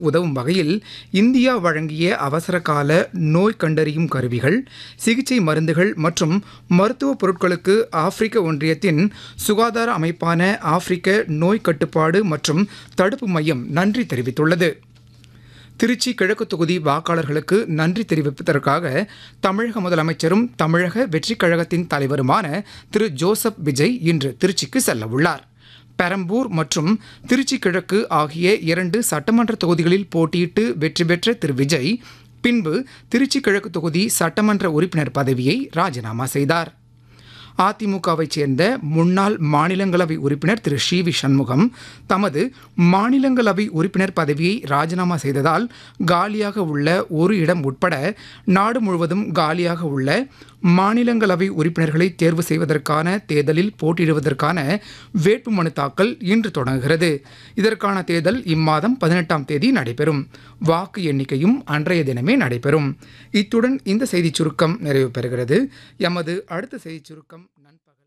உதவும் வகையில் இந்தியா வழங்கிய அவசரகால நோய் கண்டறியும் கருவிகள் சிகிச்சை மருந்துகள் மற்றும் மருத்துவப் பொருட்களுக்கு ஆப்பிரிக்க ஒன்றியத்தின் சுகாதார அமைப்பான ஆப்பிரிக்க நோய் கட்டுப்பாடு மற்றும் தடுப்பு மையம் நன்றி தெரிவித்துள்ளது திருச்சி கிழக்கு தொகுதி வாக்காளர்களுக்கு நன்றி தெரிவிப்பதற்காக தமிழக முதலமைச்சரும் தமிழக வெற்றிக் கழகத்தின் தலைவருமான திரு ஜோசப் விஜய் இன்று திருச்சிக்கு செல்ல உள்ளார் பெரம்பூர் மற்றும் திருச்சி கிழக்கு ஆகிய இரண்டு சட்டமன்ற தொகுதிகளில் போட்டியிட்டு வெற்றி பெற்ற திரு விஜய் பின்பு திருச்சி கிழக்கு தொகுதி சட்டமன்ற உறுப்பினர் பதவியை ராஜினாமா செய்தார் அதிமுகவைச் சேர்ந்த முன்னாள் மாநிலங்களவை உறுப்பினர் திரு சி வி சண்முகம் தமது மாநிலங்களவை உறுப்பினர் பதவியை ராஜினாமா செய்ததால் காலியாக உள்ள ஒரு இடம் உட்பட நாடு முழுவதும் காலியாக உள்ள மாநிலங்களவை உறுப்பினர்களை தேர்வு செய்வதற்கான தேர்தலில் போட்டியிடுவதற்கான வேட்புமனு தாக்கல் இன்று தொடங்குகிறது இதற்கான தேர்தல் இம்மாதம் பதினெட்டாம் தேதி நடைபெறும் வாக்கு எண்ணிக்கையும் அன்றைய தினமே நடைபெறும் இத்துடன் இந்த செய்திச் சுருக்கம் நிறைவு பெறுகிறது எமது அடுத்த செய்திச் சுருக்கம் நண்பகல்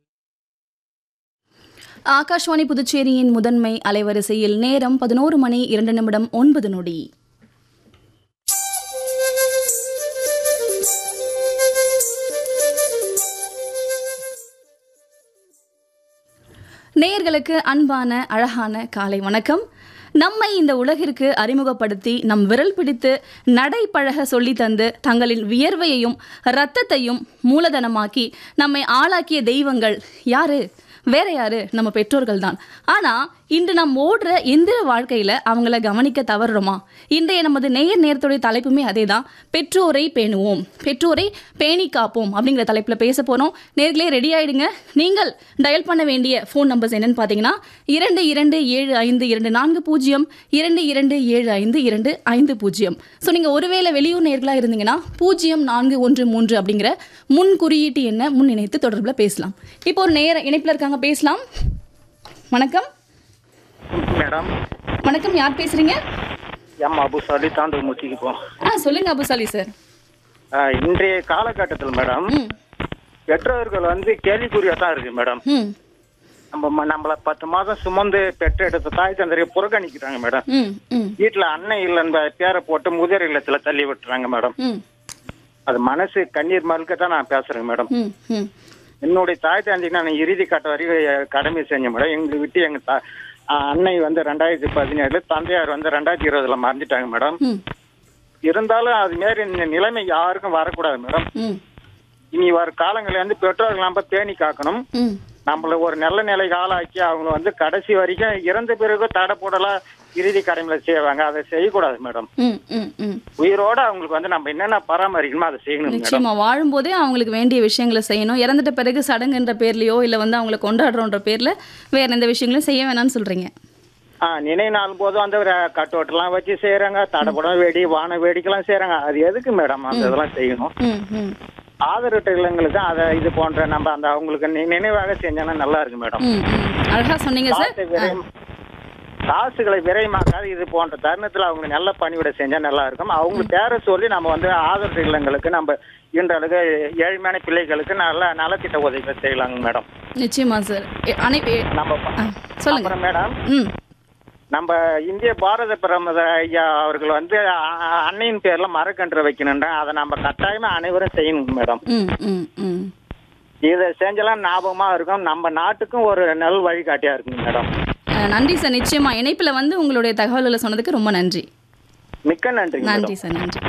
ஆகாஷ்வாணி புதுச்சேரியின் முதன்மை அலைவரிசையில் நேரம் பதினோரு மணி இரண்டு நிமிடம் ஒன்பது நொடி நேயர்களுக்கு அன்பான அழகான காலை வணக்கம் நம்மை இந்த உலகிற்கு அறிமுகப்படுத்தி நம் விரல் பிடித்து நடை பழக சொல்லி தந்து தங்களின் வியர்வையையும் இரத்தத்தையும் மூலதனமாக்கி நம்மை ஆளாக்கிய தெய்வங்கள் யாரு வேற யாரு நம்ம பெற்றோர்கள் தான் ஆனா இன்று நாம் ஓடுற எந்திர வாழ்க்கையில அவங்கள கவனிக்க தவறுறோமா இன்றைய நமது நேயர் நேரத்துடைய தலைப்புமே அதே தான் பெற்றோரை பேணுவோம் பெற்றோரை பேணி காப்போம் அப்படிங்கிற தலைப்புல பேச போறோம் நேர்களே ரெடி ஆயிடுங்க நீங்கள் டயல் பண்ண வேண்டிய ஃபோன் நம்பர்ஸ் என்னன்னு பார்த்தீங்கன்னா இரண்டு இரண்டு ஏழு ஐந்து இரண்டு நான்கு பூஜ்ஜியம் இரண்டு இரண்டு ஏழு ஐந்து இரண்டு ஐந்து பூஜ்ஜியம் ஸோ நீங்கள் ஒருவேளை வெளியூர் நேர்களாக இருந்தீங்கன்னா பூஜ்ஜியம் நான்கு ஒன்று மூன்று அப்படிங்கிற முன் குறியீட்டு எண்ணை முன் இணைத்து தொடர்பில் பேசலாம் இப்போ ஒரு நேர இணைப்பில் இருக்காங்க பேசலாம் வணக்கம் மேடம் வணக்கம் யார் பேசுறீங்க எம் அபு சாலி தாண்டவமூர்த்திக்கு போ ஆ சொல்லுங்க அபுசாலி சார் ஆஹ், இன்றைய காலகட்டத்தில் மேடம் ம் பெற்றோர்கள் வந்து கேள்விக்குறியா தான் இருக்கு மேடம் ம் நம்ம ம- நம்மள பத்து மாதம் சுமந்து பெற்றெடுத்த தாய் தந்தரையை புறக்கணிக்கிறாங்க மேடம் ம் ம் வீட்டுல அண்ணன் இல்லைன்ற பேரை போட்டு முதிர் இல்லத்துல தள்ளி விட்டுறாங்க மேடம் ம் அது மனசு கண்ணீர் மறுக்க தான் நான் பேசுறேன் மேடம் ம் ம் என்னுடைய தாய் தந்தைக்கு நான் இறுதி கட்ட வரைக்கும் கடமை செஞ்சேன் மேடம் எங்களை விட்டு எங்க தா- ஆஹ், அன்னை வந்து ரெண்டாயிரத்தி பதினேழு தந்தையார் வந்து ரெண்டாயிரத்தி இருபதுல மறைஞ்சிட்டாங்க மேடம் ம் இருந்தாலும் அது மாரி இந்த நிலைமை யாருக்கும் வரக்கூடாது மேடம் ம் இனி வர காலங்களில் வந்து பெற்றோர்கள் நம்ம பேணி காக்கணும் ம் நம்மள ஒரு நல்ல நிலைக்கு ஆளாக்கி அவங்க வந்து கடைசி வரைக்கும் இறந்த பிறகு தடை போடலாம் இறுதி கடமையில செய்வாங்க அதை செய்யக்கூடாது மேடம் ம் ம் ம் உயிரோட அவங்களுக்கு வந்து நம்ம என்னென்ன பராமரிக்கணுமோ அதை செய்யணும் மேடம் நிச்சயமா வாழும்போதே அவங்களுக்கு வேண்டிய விஷயங்களை செய்யணும் இறந்துட்ட பிறகு சடங்குன்ற பேர்லயோ இல்லை வந்து அவங்கள கொண்டாடுறோன்ற பேர்ல வேற எந்த விஷயங்களும் செய்ய வேணாம்னு சொல்றீங்க ஆ நினை நாள் போதும் அந்த ஒரு கட்டோட்டெல்லாம் வச்சு செய்யறாங்க தடைப்படம் வெடி வான வேடிக்கைலாம் செய்யறாங்க அது எதுக்கு மேடம் அந்த இதெல்லாம் செய்யணும் ம் ம் ஆதரவற்ற இல்லங்களுக்கு அதை இது போன்ற நம்ம அந்த அவங்களுக்கு நி- நினைவாக செஞ்சோன்னா நல்லா இருக்கு மேடம் ம் ம் அழகா சொன்னீங்க சார் காசை விரயம் காசுகளை விரயமாக்காது இது போன்ற தருணத்துல அவங்க நல்ல பணிவிட செஞ்சா நல்லா இருக்கும் அவங்க பேரை சொல்லி நம்ம வந்து ஆதரவு இல்லங்களுக்கு நம்ம இன்றளவுக்கு ஏழ்மையான பிள்ளைகளுக்கு நல்ல நலத்திட்ட உதவிகள் செய்யலாங்க மேடம் நிச்சயமா சார் எ- அனை எ- நம்ம ப- ஆ, சொல்லுங்க அப்புறம் மேடம் ம் நம்ம இந்திய பாரத பிரதமர் ஐயா அவர்கள் வந்து அ- அ- அன்னையின் பேர்ல மரக்கன்று வைக்கணுன்ற அதை நம்ம கட்டாயமா அனைவரும் செய்யணும் மேடம் ம் ம் ம் இதை செஞ்செல்லாம் ஞாபகமா இருக்கும் நம்ம நாட்டுக்கும் ஒரு நல் வழிகாட்டியா இருக்குங்க மேடம் அஹ், நன்றி சார் நிச்சயமா இணைப்புல வந்து உங்களுடைய தகவல்களை சொன்னதுக்கு ரொம்ப நன்றி மிக்க நன்றிங்க மேடம் நன்றி சார் நன்றி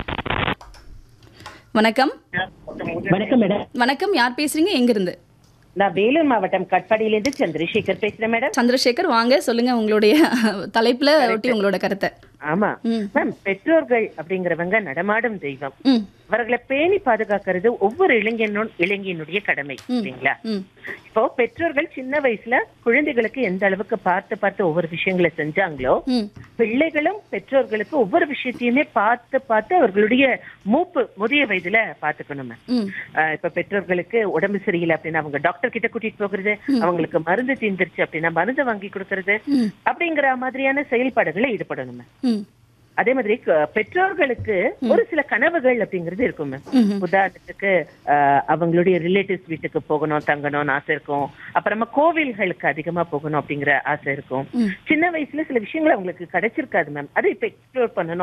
வணக்கம் வணக்கம் மேடம் வணக்கம் யார் பேசுறீங்க எங்கிருந்து நான் வேலூர் மாவட்டம் கட்பாடியிலிருந்து சந்திரசேகர் பேசுறேன் மேடம் சந்திரசேகர் வாங்க சொல்லுங்க உங்களுடைய தலைப்புல ஒட்டி உங்களோட கருத்தை ஆமா ம். மேம் பெற்றோர்கள் அப்படிங்கிறவங்க நடமாடும் தெய்வம் ம் அவர்களை பேணி பாதுகாக்கிறது ஒவ்வொரு இளைஞனும் இளைஞனுடைய கடமை இல்லைங்களா ம் இப்போ பெற்றோர்கள் சின்ன வயசுல குழந்தைகளுக்கு எந்த அளவுக்கு பார்த்து பார்த்து ஒவ்வொரு விஷயங்களை செஞ்சாங்களோ ம் பிள்ளைகளும் பெற்றோர்களுக்கு ஒவ்வொரு விஷயத்தையுமே பார்த்து பார்த்து அவர்களுடைய மூப்பு முதிய வயதுல பாத்துக்கணும் மேம் ம் ஆஹ் இப்ப பெற்றோர்களுக்கு உடம்பு சரியில்லை அப்படின்னா அவங்க டாக்டர் கிட்ட கூட்டிட்டு போகிறது அவங்களுக்கு மருந்து தீர்ந்துருச்சு அப்படின்னா மருந்து வாங்கி கொடுக்கறது ம். அப்படிங்கிற மாதிரியான செயல்பாடுகளை ஈடுபடணும் ம் அதே மாதிரி க- பெற்றோர்களுக்கு ஒரு சில கனவுகள் அப்படிங்கிறது இருக்கும் மேம் உதாரணத்துக்கு அஹ், அவங்களுடைய ரிலேட்டிவ்ஸ் வீட்டுக்கு போகணும் தங்கணும்னு ஆசை இருக்கும் அப்புறமா கோவில்களுக்கு அதிகமா போகணும் அப்படிங்கிற ஆசை இருக்கும் சின்ன வயசுல சில விஷயங்கள் அவங்களுக்கு கிடைச்சிருக்காது மேம் அதை இப்ப எக்ஸ்ப்ளோர் பண்ணணும்